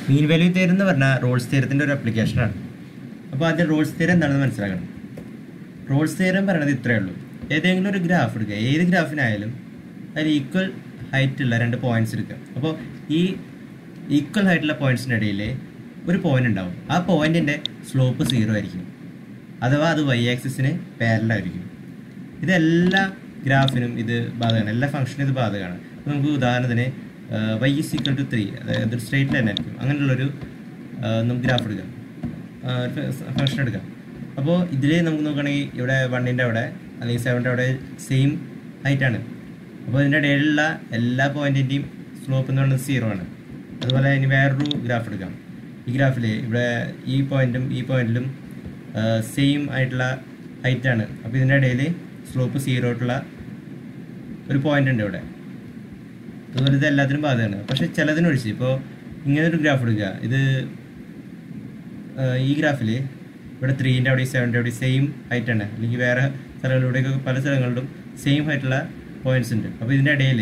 mean value theory എന്ന് പറഞ്ഞാൽ Rolls തിയറത്തിൻ്റെ ഒരു അപ്ലിക്കേഷനാണ് അപ്പോൾ ആദ്യം റോൾസ് തിയറി എന്താണെന്ന് മനസ്സിലാക്കണം റോൾസ് തിയറം പറയണത് ഇത്രയേ ഉള്ളൂ ഏതെങ്കിലും ഒരു ഗ്രാഫ് എടുക്കുക ഏത് ഗ്രാഫിനായാലും അതിൽ ഈക്വൽ ഹൈറ്റ് ഉള്ള രണ്ട് പോയിന്റ്സ് എടുക്കുക അപ്പോൾ ഈ ഈക്വൽ ഹൈറ്റുള്ള പോയിന്റ്സിൻ്റെ ഇടയിൽ ഒരു പോയിന്റ് ഉണ്ടാവും ആ പോയിന്റിൻ്റെ സ്ലോപ്പ് സീറോ ആയിരിക്കും അഥവാ അത് വൈ ആക്സിസിന് പാരലായിരിക്കും ഇത് എല്ലാ ഗ്രാഫിനും ഇത് ബാധകമാണ് എല്ലാ ഫംഗ്ഷനും ഇത് ബാധകമാണ് അപ്പോൾ നമുക്ക് ഉദാഹരണത്തിന് Y is equal to three അതായത് സ്ട്രേറ്റ് ലൈൻ ആയിരിക്കും അങ്ങനെയുള്ളൊരു ആ, നമുക്ക് ഗ്രാഫ് എടുക്കാം ഫംഗ്ഷൻ എടുക്കാം അപ്പോൾ ഇതിൽ നമുക്ക് നോക്കുകയാണെങ്കിൽ ഇവിടെ വണ്ണിൻ്റെ അവിടെ അല്ലെങ്കിൽ സെവൻ്റെ അവിടെ സെയിം ഹൈറ്റ് ആണ് അപ്പോൾ ഇതിൻ്റെ ഇടയിലുള്ള എല്ലാ പോയിന്റിൻ്റെയും സ്ലോപ്പ് എന്ന് പറയുന്നത് സീറോ ആണ് അതുപോലെ ഇനി വേറൊരു ഗ്രാഫ് എടുക്കാം ഈ ഗ്രാഫിൽ ഇവിടെ ഈ പോയിന്റും ഈ പോയിന്റിലും സെയിം ആയിട്ടുള്ള ഹൈറ്റ് ആണ് അപ്പോൾ ഇതിൻ്റെ ഇടയിൽ സ്ലോപ്പ് സീറോ ആയിട്ടുള്ള ഒരു പോയിന്റ് ഉണ്ട് ഇവിടെ അതുപോലെ ഇത് എല്ലാത്തിനും ബാധകമാണ് പക്ഷെ ചിലതിനൊഴിച്ച് ഇപ്പോൾ ഇങ്ങനെ ഒരു ഗ്രാഫ് എടുക്കുക ഇത് ആ, ഈ ഗ്രാഫിൽ ഇവിടെ ത്രീൻ്റെ അവിടെ സെവൻ്റെ അവിടെ സെയിം ഹൈറ്റ് ആണ് അല്ലെങ്കിൽ വേറെ സ്ഥലങ്ങളിലൂടെയൊക്കെ പല സ്ഥലങ്ങളിലും സെയിം ഹൈറ്റുള്ള പോയിന്റ്സ് ഉണ്ട് അപ്പോൾ ഇതിൻ്റെ ഇടയിൽ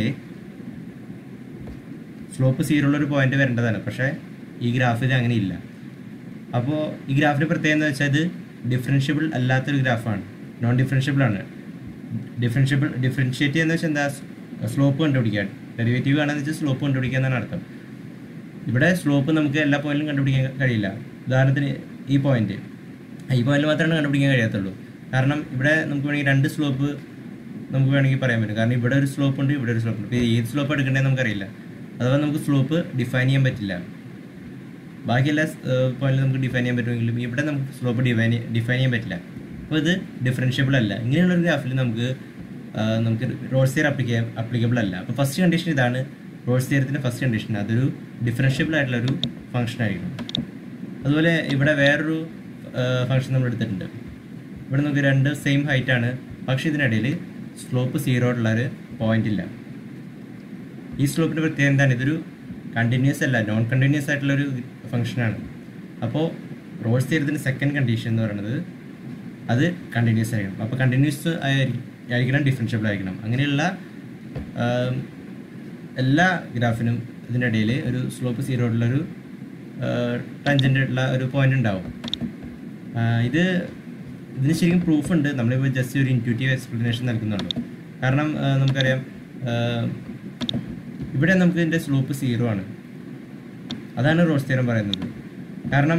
സ്ലോപ്പ് സീറോ ഉള്ള ഒരു പോയിന്റ് വരേണ്ടതാണ് പക്ഷേ ഈ ഗ്രാഫിൽ അങ്ങനെ ഇല്ല അപ്പോൾ ഈ ഗ്രാഫിൻ്റെ പ്രത്യേകത എന്ന് വെച്ചാൽ ഇത് ഡിഫറൻഷ്യബിൾ അല്ലാത്തൊരു ഗ്രാഫാണ് നോൺ ഡിഫറൻഷ്യബിൾ ആണ് ഡിഫറൻഷ്യബിൾ ഡിഫറൻഷ്യേറ്റ് ചെയ്യുന്ന വെച്ചാൽ എന്താ സ്ലോപ്പ് കണ്ടുപിടിക്കാൻ ഡെറിവേറ്റീവ് ആണെന്ന് വെച്ചാൽ സ്ലോപ്പ് കണ്ടുപിടിക്കുക എന്നാണ് അർത്ഥം ഇവിടെ സ്ലോപ്പ് നമുക്ക് എല്ലാ പോയിന്റിലും കണ്ടുപിടിക്കാൻ കഴിയില്ല ഉദാഹരണത്തിന് ഈ പോയിന്റ് ഈ പോയിന്റിൽ മാത്രമാണ് കണ്ടുപിടിക്കാൻ കഴിയാത്തുള്ളൂ കാരണം ഇവിടെ നമുക്ക് വേണമെങ്കിൽ രണ്ട് സ്ലോപ്പ് നമുക്ക് വേണമെങ്കിൽ പറയാൻ പറ്റും കാരണം ഇവിടെ ഒരു സ്ലോപ്പ് ഉണ്ട് ഇവിടെ ഒരു സ്ലോപ്പ് ഉണ്ട് ഇപ്പോൾ ഏത് സ്ലോപ്പ് എടുക്കേണ്ടതെന്ന് നമുക്കറിയില്ല അഥവാ നമുക്ക് സ്ലോപ്പ് ഡിഫൈൻ ചെയ്യാൻ പറ്റില്ല ബാക്കി എല്ലാ പോയിന്റിലും നമുക്ക് ഡിഫൈൻ ചെയ്യാൻ പറ്റുമെങ്കിലും ഇവിടെ നമുക്ക് സ്ലോപ്പ് ഡിഫൈൻ ഡിഫൈൻ ചെയ്യാൻ പറ്റില്ല അപ്പോൾ ഇത് ഡിഫറൻഷ്യബിൾ അല്ല ഇങ്ങനെയുള്ള ഒരു ഗ്രാഫിൽ നമുക്ക് ആ, നമുക്ക് റോൾസ് തിയർ അപ്ലിക്കാൻ അപ്ലിക്കബിൾ അല്ല അപ്പോൾ ഫസ്റ്റ് കണ്ടീഷൻ ഇതാണ് റോൾസ് തിയറത്തിൻ്റെ ഫസ്റ്റ് കണ്ടീഷൻ അതൊരു ഡിഫറൻഷ്യബിൾ ആയിട്ടുള്ള ഒരു ഫംഗ്ഷൻ ആയിരിക്കും അതുപോലെ ഇവിടെ വേറൊരു ഫംഗ്ഷൻ നമ്മൾ എടുത്തിട്ടുണ്ട് ഇവിടെ നമുക്ക് രണ്ട് സെയിം ഹൈറ്റ് ആണ് പക്ഷേ ഇതിനിടയിൽ സ്ലോപ്പ് സീറോ ഉള്ള ഒരു പോയിന്റ് ഇല്ല ഈ സ്ലോപ്പിൻ്റെ പ്രത്യേകത എന്താണ് ഇതൊരു കണ്ടിന്യൂസ് അല്ല നോൺ കണ്ടിന്യൂസ് ആയിട്ടുള്ള ഒരു ഫംഗ്ഷനാണ് അപ്പോൾ റോൾസ് തിയറത്തിൻ്റെ സെക്കൻഡ് കണ്ടീഷൻ എന്ന് പറയുന്നത് അത് കണ്ടിന്യൂസ് ആയിരിക്കണം അപ്പോൾ കണ്ടിന്യൂസ് ആയിരിക്കണം ഡിഫറൻഷ്യബിൾ ആയിരിക്കണം അങ്ങനെയുള്ള ആം, എല്ലാ ഗ്രാഫിനും ഇതിൻ്റെ ഇടയിൽ ഒരു സ്ലോപ്പ് സീറോ ഉള്ള ഒരു ടഞ്ചൻ്റ് ഉള്ള ഒരു പോയിന്റ് ഉണ്ടാവും ആ, ഇത് ഇതിന് ശരിക്കും പ്രൂഫ് ഉണ്ട് നമ്മളിപ്പോൾ ജസ്റ്റ് ഒരു ഇൻറ്റ്യൂട്ടീവ് എക്സ്പ്ലനേഷൻ നൽകുന്നുള്ളൂ കാരണം ആ, നമുക്കറിയാം ആ, ഇവിടെ നമുക്ക് ഇതിൻ്റെ സ്ലോപ്പ് സീറോ ആണ് അതാണ് റോസ് തീരം പറയുന്നത് കാരണം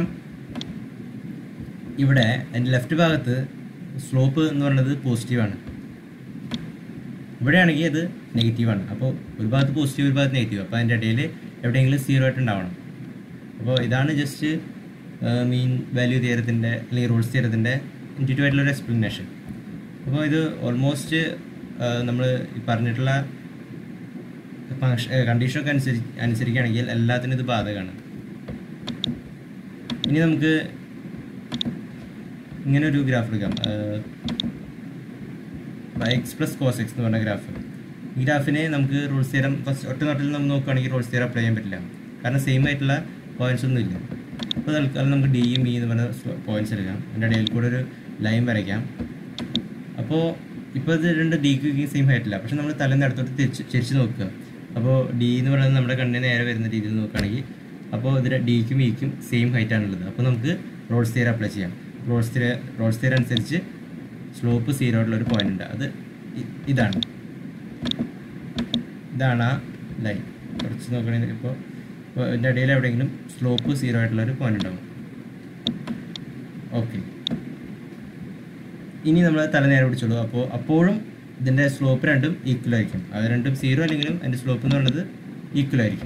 ഇവിടെ എൻ്റെ ലെഫ്റ്റ് ഭാഗത്ത് സ്ലോപ്പ് എന്ന് പറയുന്നത് പോസിറ്റീവാണ് ഇവിടെയാണെങ്കിൽ അത് നെഗറ്റീവാണ് അപ്പോൾ ഒരു ഭാഗത്ത് പോസിറ്റീവ് ഒരു ഭാഗത്ത് നെഗറ്റീവ് അപ്പോൾ അതിൻ്റെ ഇടയിൽ എവിടെയെങ്കിലും സീറോ ആയിട്ട് ഉണ്ടാവണം അപ്പോൾ ഇതാണ് ജസ്റ്റ് മീൻ വാല്യൂ തിയറത്തിൻ്റെ അല്ലെങ്കിൽ റൂൾസ് തിയറത്തിൻ്റെ ഇൻറ്റിറ്റീവ് ആയിട്ടുള്ള ഒരു എക്സ്പ്ലനേഷൻ അപ്പോൾ ഇത് ഓൾമോസ്റ്റ് നമ്മൾ ഈ പറഞ്ഞിട്ടുള്ള കണ്ടീഷനൊക്കെ അനുസരി അനുസരിക്കുകയാണെങ്കിൽ എല്ലാത്തിനും ഇത് ബാധകമാണ് ഇനി നമുക്ക് ഇങ്ങനെ ഒരു ഗ്രാഫ് എടുക്കാം എക്സ് പ്ലസ് കോസ് എക്സ് എന്ന് പറഞ്ഞ ഗ്രാഫ് ഈ ഗ്രാഫിനെ നമുക്ക് റൂൾസ് തീരം ഫസ്റ്റ് ഒറ്റ നോട്ടിൽ നമ്മൾ നോക്കുകയാണെങ്കിൽ റൂൾസ് തീരം അപ്ലൈ ചെയ്യാൻ പറ്റില്ല കാരണം സെയിം ആയിട്ടുള്ള പോയിന്റ്സ് ഒന്നും ഇല്ല അപ്പോൾ തൽക്കാലം നമുക്ക് ഡിയും ഇ എന്ന് പറഞ്ഞ പോയിന്റ്സ് എടുക്കാം അതിൻ്റെ ഇടയിൽ കൂടെ ഒരു ലൈൻ വരയ്ക്കാം അപ്പോൾ ഇപ്പോൾ ഇത് രണ്ട് ഡിക്ക് സെയിം ഹൈറ്റില്ല പക്ഷെ നമ്മൾ തലേന്ന് അടുത്തോട്ട് തിരിച്ച് തിരിച്ച് നോക്കുക അപ്പോൾ ഡി എന്ന് പറയുന്നത് നമ്മുടെ കണ്ണിന് നേരെ വരുന്ന രീതിയിൽ നോക്കുകയാണെങ്കിൽ അപ്പോൾ ഇതിൽ ഡിക്കും ഇക്കും സെയിം ഹൈറ്റ് ആണുള്ളത് അപ്പോൾ നമുക്ക് റോൾസ് തിയർ അപ്ലൈ ചെയ്യാം റോൾസ് തിയർ റോൾസ് തിയർ അനുസരിച്ച് സ്ലോപ്പ് സീറോ ആയിട്ടുള്ള ഒരു പോയിന്റ് ഉണ്ട് അത് ഇ- ഇതാണ് ഇതാണ് ആ ലൈൻ കുറച്ച് നോക്കുകയാണെങ്കിൽ ഇപ്പോൾ ഇപ്പോൾ ഇതിൻ്റെ ഇടയിൽ എവിടെയെങ്കിലും സ്ലോപ്പ് സീറോ ആയിട്ടുള്ള ഒരു പോയിന്റ് ഉണ്ടാവും ഓക്കെ ഇനി നമ്മൾ തല നേരെ പിടിച്ചോളൂ അപ്പോൾ അപ്പോഴും ഇതിൻ്റെ സ്ലോപ്പ് രണ്ടും ഈക്വൽ ആയിരിക്കും അത് രണ്ടും സീറോ അല്ലെങ്കിലും അതിൻ്റെ സ്ലോപ്പ് എന്ന് പറയുന്നത് ഈക്വൽ ആയിരിക്കും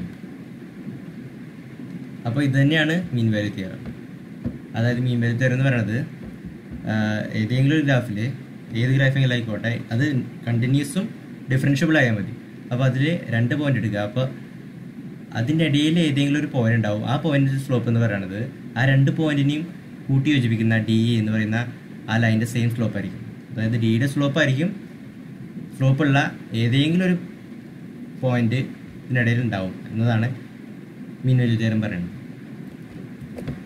അപ്പോൾ ഇത് തന്നെയാണ് മീൻ വാല്യൂ തിയറം അതായത് മീൻ വാല്യൂ തിയറം എന്ന് പറയുന്നത് ആഹ്, ഏതെങ്കിലും ഒരു ഗ്രാഫിൽ ഏത് ഗ്രാഫെങ്കിലും ആയിക്കോട്ടെ അത് കണ്ടിന്യൂസും ഡിഫറൻഷ്യബിൾ ആയാൽ മതി അപ്പോൾ അതിൽ രണ്ട് പോയിന്റ് എടുക്കുക അപ്പോൾ അതിൻ്റെ ഇടയിൽ ഏതെങ്കിലും ഒരു പോയിന്റ് ഉണ്ടാവും ആ പോയിന്റ് സ്ലോപ്പ് എന്ന് പറയുന്നത് ആ രണ്ട് പോയിന്റിനെയും കൂട്ടി യോജിപ്പിക്കുന്ന ഡി എന്ന് പറയുന്ന ആ ലൈൻ്റെ സെയിം സ്ലോപ്പ് ആയിരിക്കും അതായത് ഡിയുടെ സ്ലോപ്പ് ആയിരിക്കും സ്ലോപ്പുള്ള ഏതെങ്കിലും ഒരു പോയിന്റ് ഇതിനിടയിൽ ഉണ്ടാവും എന്നതാണ് മീൻ വലിയ തീരം പറയുന്നത്